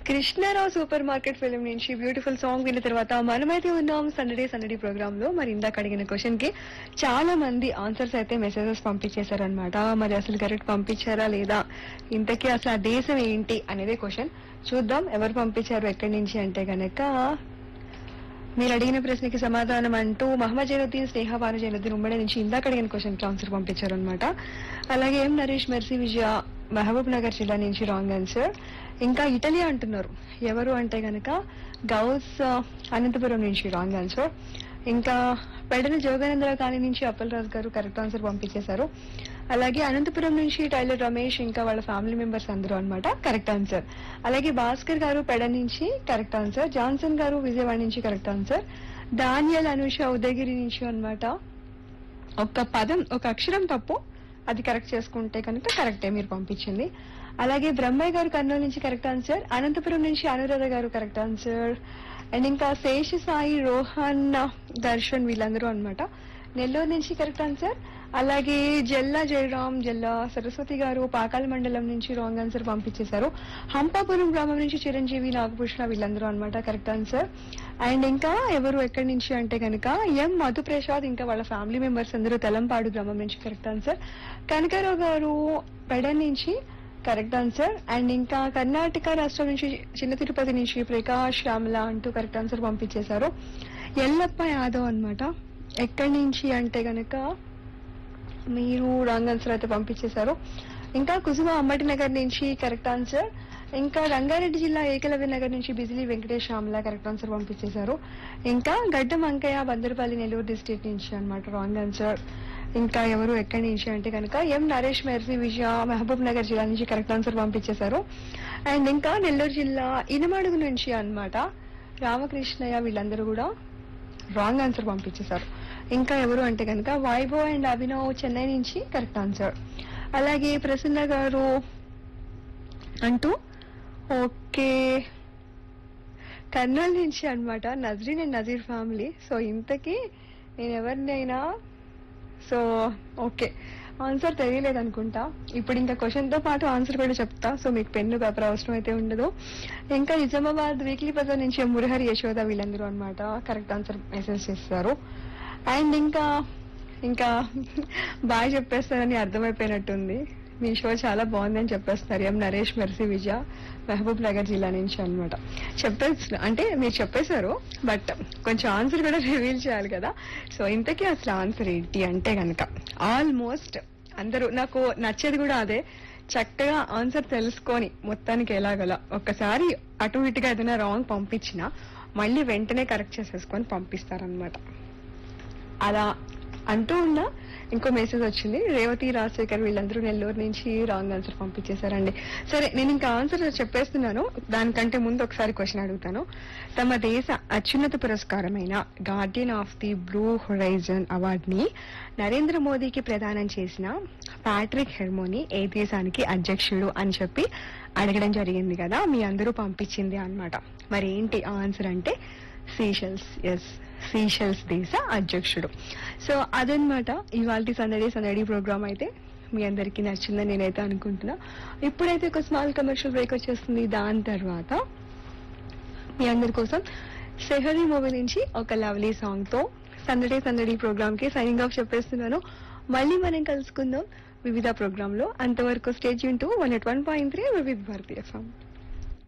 Krishnarao super market film నుంచి beautiful song విన్న తర్వాత మనమైతే ఉన్నాం సండడే సండడే ప్రోగ్రామ్ లో మరి ఇందాక అడిగిన క్వశ్చన్ కి చాలా మంది ఆన్సర్స్ అయితే మెసేజెస్ పంపించేశారనమాట మరి అసలు కరెక్ట్ పంపించారా లేదా ఇంతకీ అసలు ఆ దేశం ఏంటి అనేది క్వశ్చన్ చూద్దాం ఎవరు పంపించారు ఎక్కడి నుంచి అంటే గనక మీరు అడిగిన ప్రశ్నకి సమాధానం అంటూ మహమ్మద్ జైనుద్దీన్ స్నేహ భాను జైనుద్దీన్ ఉమ్మడి నుంచి ఇందాక అడిగిన క్వశ్చన్ కి ఆన్సర్ పంపించారు అనమాట అలాగే ఎం నరేష్ మెర్సీ విజయ మహబూబ్ నగర్ జిల్లా నుంచి రాంగ్ ఆన్సర్ ఇంకా ఇటలీ అంటున్నారు ఎవరు అంటే గనక గౌస్ ఆ, అనంతపురం నుంచి రాంగ్ ఆన్సర్ ఇంకా పెడన జోగానందర కాలనీ నుంచి అప్పలరాజు గారు కరెక్ట్ ఆన్సర్ పంపించేశారు అలాగే అనంతపురం నుంచి టైలర్ రమేష్ ఇంకా వాళ్ళ ఫ్యామిలీ మెంబర్స్ అందరూ అన్నమాట కరెక్ట్ ఆన్సర్ అలాగే భాస్కర్ గారు పెడ నుంచి correct answer Johnson garu Vijayawada నుంచి correct answer Daniel Anusha Udayagiri నుంచి అన్నమాట ఒక పదం ఒక అక్షరం తప్పు అది కరెక్ట్ చేసుకుంటే కనుక కరెక్టే మీరు పంపించింది అలాగే బ్రహ్మయ్య గారు కర్నూలు నుంచి కరెక్ట్ ఆన్సర్ అనంతపురం నుంచి అనురాధ గారు కరెక్ట్ ఆన్సర్ అండ్ ఇంకా శేష సాయి రోహన్ దర్శన్ వీళ్ళందరూ అన్నమాట నెల్లూరు నుంచి కరెక్ట్ ఆన్సర్ అలాగే జల్లా జయరాం జల్లా సరస్వతి గారు పాకాల మండలం నుంచి రాంగ్ ఆన్సర్ పంపించేశారు హంపాపురం గ్రామం నుంచి చిరంజీవి నాగభూషణ వీళ్ళందరూ అన్నమాట కరెక్ట్ ఆన్సర్ అండ్ ఇంకా ఎవరు ఎక్కడి నుంచి అంటే కనుక ఎం మధుప్రసాద్ ఇంకా వాళ్ళ ఫ్యామిలీ మెంబర్స్ అందరూ తెలంపాడు గ్రామం నుంచి కరెక్ట్ ఆన్సర్ కనకారావు గారు పెడ నుంచి కరెక్ట్ ఆన్సర్ అండ్ ఇంకా కర్ణాటక రాష్ట్రం నుంచి చిన్న తిరుపతి నుంచి ప్రకాష్ శ్యామల అంటూ కరెక్ట్ ఆన్సర్ పంపించేశారు ఎల్లప్ప యాదవ్ అన్నమాట ఎక్కడి నుంచి అంటే గనక మీరు రాంగ్ ఆన్సర్ అయితే పంపించేశారు ఇంకా కుసుమ అమ్మటి నగర్ నుంచి కరెక్ట్ ఆన్సర్ ఇంకా రంగారెడ్డి జిల్లా ఏకలవ్య నగర్ నుంచి బిజిలీ వెంకటేష్ శ్యామల కరెక్ట్ ఆన్సర్ పంపించేశారు ఇంకా గడ్డ మంకయ్య బందరపల్లి నెల్లూరు డిస్ట్రిక్ట్ నుంచి అన్నమాట రాంగ్ ఆన్సర్ ఇంకా ఎవరు ఎక్కడి నుంచి అంటే కనుక ఎం నరేష్ మెర్సీ విజయ మహబూబ్ నగర్ జిల్లా నుంచి కరెక్ట్ ఆన్సర్ పంపించేశారు అండ్ ఇంకా నెల్లూరు జిల్లా ఇనమడుగు నుంచి అన్నమాట రామకృష్ణయ్య వీళ్ళందరూ కూడా రాంగ్ ఆన్సర్ పంపించేశారు ఇంకా ఎవరు అంటే కనుక వైభవ్ అండ్ అభినవ్ చెన్నై నుంచి కరెక్ట్ ఆన్సర్ అలాగే ప్రసన్న గారు అంటూ ఓకే కర్నూలు నుంచి అన్నమాట Nazreen and Nazir family so ఇంతకీ నేను ఎవరినైనా సో ఓకే ఆన్సర్ తెలియలేదు అనుకుంటా ఇప్పుడు ఇంకా క్వశ్చన్ తో పాటు ఆన్సర్ కూడా చెప్తా సో మీకు పెన్ను పేపర్ అవసరం అయితే ఉండదు ఇంకా నిజామాబాద్ వీక్లీ బజార్ నుంచి మురహరి యశోద వీళ్ళందరూ అన్నమాట కరెక్ట్ ఆన్సర్ మెసేజ్ చేస్తారు అండ్ ఇంకా ఇంకా బాగా చెప్పేస్తారని అర్థమైపోయినట్టుంది మీ షో చాలా బాగుందని చెప్పేస్తున్నారు ఎం నరేష్ మెర్సీ విజయ మహబూబ్ నగర్ జిల్లా నుంచి అన్నమాట చెప్పేసి అంటే మీరు చెప్పేశారు బట్ కొంచెం ఆన్సర్ కూడా రివీల్ చేయాలి కదా సో ఇంతకీ అసలు ఆన్సర్ ఏంటి అంటే గనక ఆల్మోస్ట్ అందరూ నాకు నచ్చేది కూడా అదే చక్కగా ఆన్సర్ తెలుసుకొని మొత్తానికి ఎలాగలా ఒక్కసారి అటు ఇటుగా ఏదైనా రాంగ్ పంపించినా మళ్ళీ వెంటనే కరెక్ట్ చేసేసుకొని పంపిస్తారనమాట అలా అంటూ ఉన్నా ఇంకో మెసేజ్ వచ్చింది రేవతి రాజశేఖర్ వీళ్ళందరూ నెల్లూరు నుంచి రాంగ్ ఆన్సర్ పంపించేశారండి సరే నేను ఇంకా ఆన్సర్ చెప్పేస్తున్నాను దానికంటే ముందు ఒకసారి క్వశ్చన్ అడుగుతాను తమ దేశ అత్యున్నత పురస్కారమైన Guardian of the Blue Horizon award ని నరేంద్ర మోదీకి ప్రదానం చేసిన ప్యాట్రిక్ హెర్మోని ఏ దేశానికి అధ్యక్షుడు అని చెప్పి అడగడం జరిగింది కదా మీ అందరూ పంపించింది అన్నమాట మరి ఏంటి ఆన్సర్ అంటే సీషెల్స్ ఎస్ సీషెల్స్ దేశ అధ్యక్షుడు సో అదనమాట ఇవాళ సందడి సందడి ప్రోగ్రామ్ అయితే మీ అందరికీ నచ్చిందని నేనైతే అనుకుంటున్నా ఇప్పుడైతే ఒక స్మాల్ కమర్షియల్ బ్రేక్ వచ్చేస్తుంది దాని తర్వాత మీ అందరి కోసం సెహరీ మూవీ నుంచి ఒక లవ్లీ సాంగ్ తో సందడి సందడి ప్రోగ్రామ్ కి సైనింగ్ ఆఫ్ చెప్పేస్తున్నాను మళ్ళీ మనం కలుసుకుందాం వివిధ ప్రోగ్రామ్ లో అంతవరకు స్టేజ్ యూన్ two one at one point three వివిధ భారతీయ సాంగ్